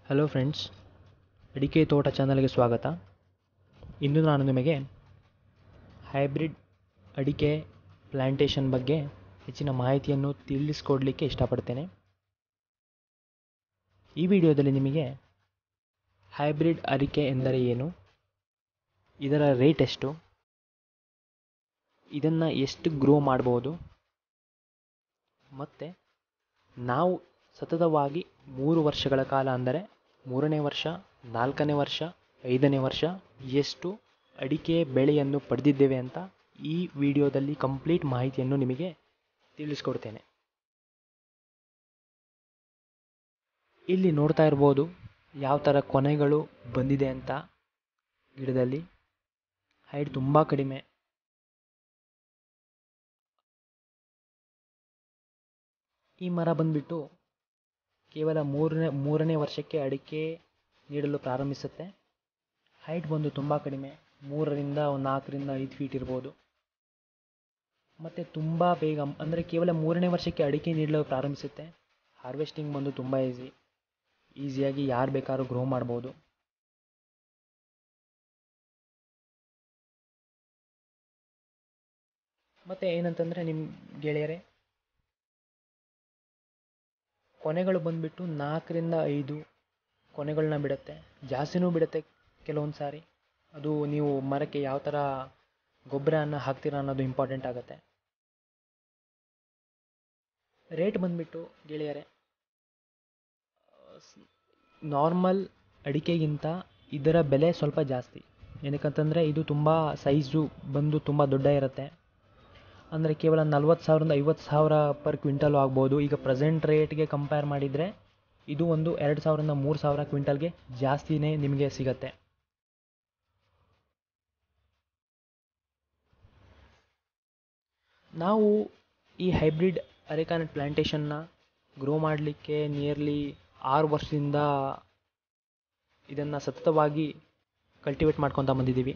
hello friends ಅಡಿಕೆ ತೋಟ ಚಾನಲ್ಗೆ ಸ್ವಾಗತ ಇಂದು ನಾನು ನಿಮಗೆ ಹೈಬ್ರಿಡ್ ಅಡಿಕೆ ಪ್ಲ್ಯಾಂಟೇಷನ್ ಬಗ್ಗೆ ಹೆಚ್ಚಿನ ಮಾಹಿತಿಯನ್ನು ತಿಳಿಸ್ಕೊಡಲಿಕ್ಕೆ ಇಷ್ಟಪಡ್ತೇನೆ ಈ ವಿಡಿಯೋದಲ್ಲಿ ನಿಮಗೆ ಹೈಬ್ರಿಡ್ ಅಡಿಕೆ ಎಂದರೆ ಏನು ಇದರ ರೇಟ್ ಎಷ್ಟು ಇದನ್ನು ಎಷ್ಟು ಗ್ರೋ ಮಾಡ್ಬೋದು ಮತ್ತು ನಾವು ಸತತವಾಗಿ ಮೂರು ವರ್ಷಗಳ ಕಾಲ ಅಂದರೆ ಮೂರನೇ ವರ್ಷ ನಾಲ್ಕನೇ ವರ್ಷ ಐದನೇ ವರ್ಷ ಎಷ್ಟು ಅಡಿಕೆ ಬೆಳೆಯನ್ನು ಪಡೆದಿದ್ದೇವೆ ಅಂತ ಈ ವಿಡಿಯೋದಲ್ಲಿ ಕಂಪ್ಲೀಟ್ ಮಾಹಿತಿಯನ್ನು ನಿಮಗೆ ತಿಳಿಸ್ಕೊಡ್ತೇನೆ ಇಲ್ಲಿ ನೋಡ್ತಾ ಇರ್ಬೋದು ಯಾವ ಥರ ಕೊನೆಗಳು ಬಂದಿದೆ ಅಂತ ಗಿಡದಲ್ಲಿ ಹೈಟ್ ತುಂಬ ಕಡಿಮೆ ಈ ಮರ ಬಂದ್ಬಿಟ್ಟು ಕೇವಲ ಮೂರನೇ ಮೂರನೇ ವರ್ಷಕ್ಕೆ ಅಡಿಕೆ ನೀಡಲು ಪ್ರಾರಂಭಿಸುತ್ತೆ ಹೈಟ್ ಬಂದು ತುಂಬ ಕಡಿಮೆ ಮೂರರಿಂದ ಒಂದು ನಾಲ್ಕರಿಂದ ಐದು ಫೀಟ್ ಇರ್ಬೋದು ಮತ್ತು ತುಂಬ ಬೇಗ ಅಂದರೆ ಕೇವಲ ಮೂರನೇ ವರ್ಷಕ್ಕೆ ಅಡಿಕೆ ನೀಡಲು ಪ್ರಾರಂಭಿಸುತ್ತೆ ಹಾರ್ವೆಸ್ಟಿಂಗ್ ಬಂದು ತುಂಬ ಈಸಿ ಈಸಿಯಾಗಿ ಯಾರು ಬೇಕಾದ್ರೂ ಗ್ರೋ ಮಾಡ್ಬೋದು ಮತ್ತು ಏನಂತಂದರೆ ನಿಮ್ಮ ಗೆಳೆಯರೇ ಕೊನೆಗಳು ಬಂದುಬಿಟ್ಟು ನಾಲ್ಕರಿಂದ ಐದು ಕೊನೆಗಳನ್ನ ಬಿಡುತ್ತೆ ಜಾಸ್ತಿನೂ ಬಿಡುತ್ತೆ ಕೆಲವೊಂದು ಸಾರಿ ಅದು ನೀವು ಮರಕ್ಕೆ ಯಾವ ಥರ ಗೊಬ್ಬರನ ಹಾಕ್ತೀರಾ ಅನ್ನೋದು ಇಂಪಾರ್ಟೆಂಟ್ ಆಗುತ್ತೆ ರೇಟ್ ಬಂದುಬಿಟ್ಟು ಗೆಳೆಯರೆ ನಾರ್ಮಲ್ ಅಡಿಕೆಗಿಂತ ಇದರ ಬೆಲೆ ಸ್ವಲ್ಪ ಜಾಸ್ತಿ ಏನಕ್ಕಂತಂದರೆ ಇದು ತುಂಬ ಸೈಜು ಬಂದು ತುಂಬ ದೊಡ್ಡ ಇರುತ್ತೆ ಅಂದರೆ ಕೇವಲ ನಲ್ವತ್ತು ಸಾವಿರದಿಂದ ಐವತ್ತು ಸಾವಿರ ಪರ್ ಕ್ವಿಂಟಲು ಆಗ್ಬೋದು ಈಗ ಪ್ರೆಸೆಂಟ್ ರೇಟ್ಗೆ ಕಂಪೇರ್ ಮಾಡಿದರೆ ಇದು ಒಂದು ಎರಡು ಸಾವಿರದಿಂದ ಮೂರು ಸಾವಿರ ಕ್ವಿಂಟಲ್ಗೆ ಜಾಸ್ತಿನೇ ನಿಮಗೆ ಸಿಗತ್ತೆ ನಾವು ಈ ಹೈಬ್ರಿಡ್ ಅರೆಕಾನೆಟ್ ಪ್ಲ್ಯಾಂಟೇಷನ್ನ ಗ್ರೋ ಮಾಡಲಿಕ್ಕೆ ನಿಯರ್ಲಿ ಆರು ವರ್ಷದಿಂದ ಇದನ್ನು ಸತತವಾಗಿ ಕಲ್ಟಿವೇಟ್ ಮಾಡ್ಕೊತಾ ಬಂದಿದ್ದೀವಿ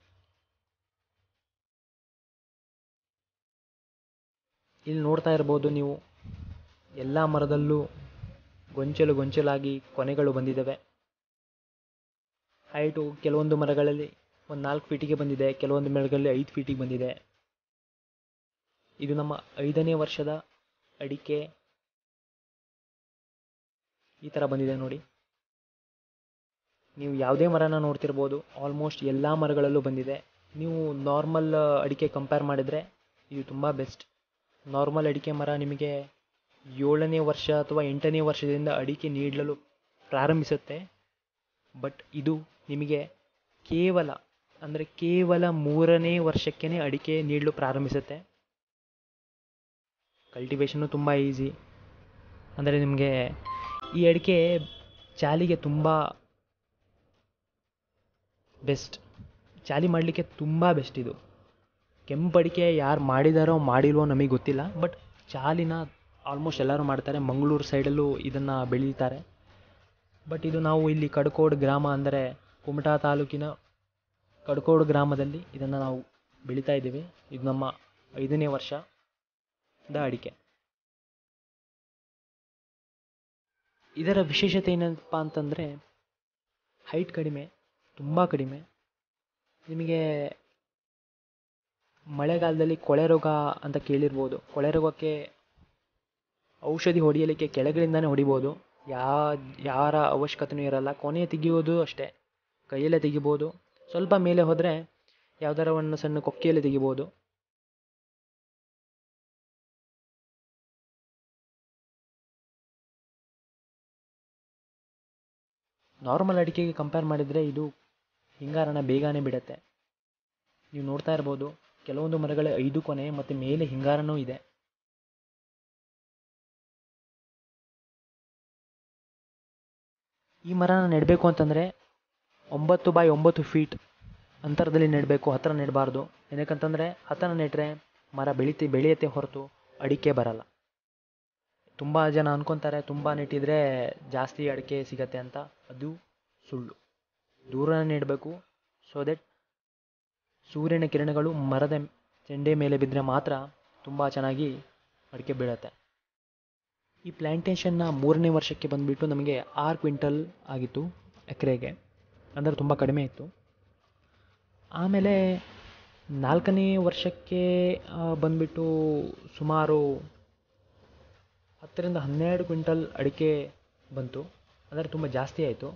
ಇಲ್ಲಿ ನೋಡ್ತಾ ಇರ್ಬೋದು ನೀವು ಎಲ್ಲ ಮರದಲ್ಲೂ ಗೊಂಚಲು ಗೊಂಚಲಾಗಿ ಕೊನೆಗಳು ಬಂದಿದ್ದಾವೆ ಹೈಟು ಕೆಲವೊಂದು ಮರಗಳಲ್ಲಿ ಒಂದು ನಾಲ್ಕು ಫೀಟಿಗೆ ಬಂದಿದೆ ಕೆಲವೊಂದು ಮರಗಳಲ್ಲಿ ಐದು ಫೀಟಿಗೆ ಬಂದಿದೆ ಇದು ನಮ್ಮ ಐದನೇ ವರ್ಷದ ಅಡಿಕೆ ಈ ಥರ ಬಂದಿದೆ ನೋಡಿ ನೀವು ಯಾವುದೇ ಮರನ ನೋಡ್ತಿರ್ಬೋದು ಆಲ್ಮೋಸ್ಟ್ ಎಲ್ಲ ಮರಗಳಲ್ಲೂ ಬಂದಿದೆ ನೀವು ನಾರ್ಮಲ್ ಅಡಿಕೆ ಕಂಪೇರ್ ಮಾಡಿದರೆ ಇದು ತುಂಬ ಬೆಸ್ಟ್ ನಾರ್ಮಲ್ ಅಡಿಕೆ ಮರ ನಿಮಗೆ ಏಳನೇ ವರ್ಷ ಅಥವಾ ಎಂಟನೇ ವರ್ಷದಿಂದ ಅಡಿಕೆ ನೀಡಲು ಪ್ರಾರಂಭಿಸುತ್ತೆ ಬಟ್ ಇದು ನಿಮಗೆ ಕೇವಲ ಅಂದರೆ ಕೇವಲ ಮೂರನೇ ವರ್ಷಕ್ಕೇ ಅಡಿಕೆ ನೀಡಲು ಪ್ರಾರಂಭಿಸುತ್ತೆ ಕಲ್ಟಿವೇಷನ್ನು ತುಂಬ ಈಸಿ ಅಂದರೆ ನಿಮಗೆ ಈ ಅಡಿಕೆ ಚಾಲಿಗೆ ತುಂಬ ಬೆಸ್ಟ್ ಚಾಲಿ ಮಾಡಲಿಕ್ಕೆ ತುಂಬ ಬೆಸ್ಟ್ ಇದು ಕೆಂಪು ಅಡಿಕೆ ಯಾರು ಮಾಡಿದಾರೋ ಮಾಡಿಲ್ವೋ ನಮಗೆ ಗೊತ್ತಿಲ್ಲ ಬಟ್ ಚಾಲಿನ ಆಲ್ಮೋಸ್ಟ್ ಎಲ್ಲರೂ ಮಾಡ್ತಾರೆ ಮಂಗಳೂರು ಸೈಡಲ್ಲೂ ಇದನ್ನು ಬೆಳೀತಾರೆ ಬಟ್ ಇದು ನಾವು ಇಲ್ಲಿ ಕಡ್ಕೋಡು ಗ್ರಾಮ ಅಂದರೆ ಕುಮಟಾ ತಾಲೂಕಿನ ಕಡ್ಕೋಡು ಗ್ರಾಮದಲ್ಲಿ ಇದನ್ನು ನಾವು ಬೆಳೀತಾ ಇದ್ದೀವಿ ಇದು ನಮ್ಮ ಐದನೇ ವರ್ಷದ ಅಡಿಕೆ ಇದರ ವಿಶೇಷತೆ ಏನಪ್ಪ ಅಂತಂದರೆ ಹೈಟ್ ಕಡಿಮೆ ತುಂಬ ಕಡಿಮೆ ನಿಮಗೆ ಮಳೆಗಾಲದಲ್ಲಿ ಕೊಳೆ ರೋಗ ಅಂತ ಕೇಳಿರ್ಬೋದು ಕೊಳೆ ರೋಗಕ್ಕೆ ಔಷಧಿ ಹೊಡೆಯಲಿಕ್ಕೆ ಕೆಳಗಡೆಯಿಂದನೇ ಹೊಡಿಬೋದು ಯಾ ಯಾರ ಅವಶ್ಯಕತೆಯೂ ಇರಲ್ಲ ಕೊನೆ ತೆಗೆಯೋದು ಅಷ್ಟೇ ಕೈಯಲ್ಲೇ ತೆಗಿಬೋದು ಸ್ವಲ್ಪ ಮೇಲೆ ಹೋದರೆ ಯಾವ್ದಾರ ಒಂದು ಸಣ್ಣ ಕೊಕ್ಕೆಯಲ್ಲಿ ತೆಗಿಬೋದು ನಾರ್ಮಲ್ ಅಡಿಕೆಗೆ ಕಂಪೇರ್ ಮಾಡಿದರೆ ಇದು ಹಿಂಗಾರನ ಬೇಗನೆ ಬಿಡುತ್ತೆ ನೀವು ನೋಡ್ತಾ ಇರ್ಬೋದು ಕೆಲವೊಂದು ಮರಗಳ ಐದು ಕೊನೆ ಮತ್ತು ಮೇಲೆ ಹಿಂಗಾರನೂ ಇದೆ ಈ ಮರನ ನೆಡಬೇಕು ಅಂತಂದರೆ ಒಂಬತ್ತು ಬಾಯ್ ಒಂಬತ್ತು ಫೀಟ್ ಅಂತರದಲ್ಲಿ ನೆಡಬೇಕು ಹತ್ತಿರ ನೆಡಬಾರ್ದು ಏನಕ್ಕಂತಂದರೆ ಹತ್ತಿರ ನೆಟ್ಟರೆ ಮರ ಬೆಳೀತಿ ಬೆಳೆಯುತ್ತೆ ಹೊರತು ಅಡಿಕೆ ಬರಲ್ಲ ತುಂಬ ಜನ ಅನ್ಕೊತಾರೆ ತುಂಬ ನೆಟ್ಟಿದ್ರೆ ಜಾಸ್ತಿ ಅಡಿಕೆ ಸಿಗತ್ತೆ ಅಂತ ಅದು ಸುಳ್ಳು ದೂರ ನೆಡಬೇಕು ಸೊ ದಟ್ ಸೂರ್ಯನ ಕಿರಣಗಳು ಮರದ ಚೆಂಡೆ ಮೇಲೆ ಬಿದ್ದರೆ ಮಾತ್ರ ತುಂಬ ಚೆನ್ನಾಗಿ ಅಡಿಕೆ ಬೀಳುತ್ತೆ ಈ ಪ್ಲ್ಯಾಂಟೇಷನ್ನ ಮೂರನೇ ವರ್ಷಕ್ಕೆ ಬಂದುಬಿಟ್ಟು ನಮಗೆ ಆರು ಕ್ವಿಂಟಲ್ ಆಗಿತ್ತು ಎಕರೆಗೆ ಅಂದರೆ ತುಂಬ ಕಡಿಮೆ ಇತ್ತು ಆಮೇಲೆ ನಾಲ್ಕನೇ ವರ್ಷಕ್ಕೆ ಬಂದುಬಿಟ್ಟು ಸುಮಾರು ಹತ್ತರಿಂದ ಹನ್ನೆರಡು ಕ್ವಿಂಟಲ್ ಅಡಿಕೆ ಬಂತು ಅಂದರೆ ತುಂಬ ಜಾಸ್ತಿ ಆಯಿತು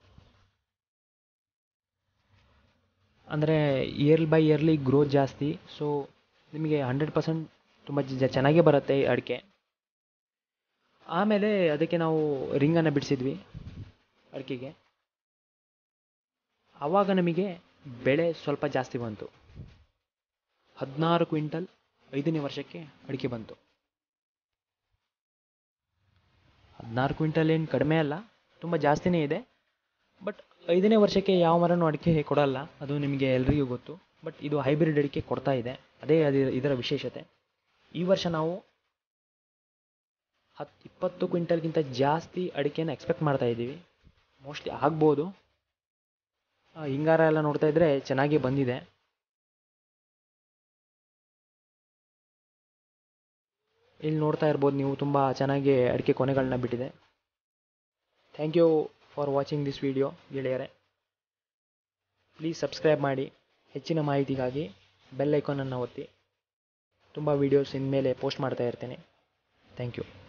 ಅಂದರೆ ಇಯರ್ ಬೈ ಇಯರ್ಲಿ ಗ್ರೋತ್ ಜಾಸ್ತಿ ಸೊ ನಿಮಗೆ ಹಂಡ್ರೆಡ್ ಪರ್ಸೆಂಟ್ ತುಂಬ ಜ ಚೆನ್ನಾಗೇ ಬರುತ್ತೆ ಈ ಅಡಿಕೆ ಆಮೇಲೆ ಅದಕ್ಕೆ ನಾವು ರಿಂಗನ್ನು ಬಿಡಿಸಿದ್ವಿ ಅಡಿಕೆಗೆ ಆವಾಗ ನಮಗೆ ಬೆಳೆ ಸ್ವಲ್ಪ ಜಾಸ್ತಿ ಬಂತು ಹದಿನಾರು ಕ್ವಿಂಟಲ್ ಐದನೇ ವರ್ಷಕ್ಕೆ ಅಡಿಕೆ ಬಂತು ಹದಿನಾರು ಕ್ವಿಂಟಲ್ ಏನು ಕಡಿಮೆ ಅಲ್ಲ ತುಂಬ ಜಾಸ್ತಿನೇ ಇದೆ ಬಟ್ ಐದನೇ ವರ್ಷಕ್ಕೆ ಯಾವ ಮರನೂ ಅಡಿಕೆ ಕೊಡಲ್ಲ ಅದು ನಿಮಗೆ ಎಲ್ರಿಗೂ ಗೊತ್ತು ಬಟ್ ಇದು ಹೈಬ್ರಿಡ್ ಅಡಿಕೆ ಕೊಡ್ತಾ ಇದೆ ಅದೇ ಅದು ಇದರ ವಿಶೇಷತೆ ಈ ವರ್ಷ ನಾವು ಹತ್ತು ಇಪ್ಪತ್ತು ಕ್ವಿಂಟಲ್ಗಿಂತ ಜಾಸ್ತಿ ಅಡಿಕೆನ ಎಕ್ಸ್ಪೆಕ್ಟ್ ಮಾಡ್ತಾ ಇದ್ದೀವಿ ಮೋಸ್ಟ್ಲಿ ಆಗ್ಬೋದು ಹಿಂಗಾರ ಎಲ್ಲ ನೋಡ್ತಾ ಇದ್ರೆ ಚೆನ್ನಾಗಿ ಬಂದಿದೆ ಇಲ್ಲಿ ನೋಡ್ತಾ ಇರ್ಬೋದು ನೀವು ತುಂಬ ಚೆನ್ನಾಗಿ ಅಡಿಕೆ ಕೊನೆಗಳನ್ನ ಬಿಟ್ಟಿದೆ thank you for watching this video ಗೆಳೆಯರೆ ಪ್ಲೀಸ್ ಸಬ್ಸ್ಕ್ರೈಬ್ ಮಾಡಿ ಹೆಚ್ಚಿನ ಮಾಹಿತಿಗಾಗಿ ಬೆಲ್ ಐಕಾನನ್ನು ಒತ್ತಿ ತುಂಬ ವೀಡಿಯೋಸ್ ಇನ್ಮೇಲೆ ಪೋಸ್ಟ್ ಮಾಡ್ತಾ ಇರ್ತೇನೆ ಥ್ಯಾಂಕ್ ಯು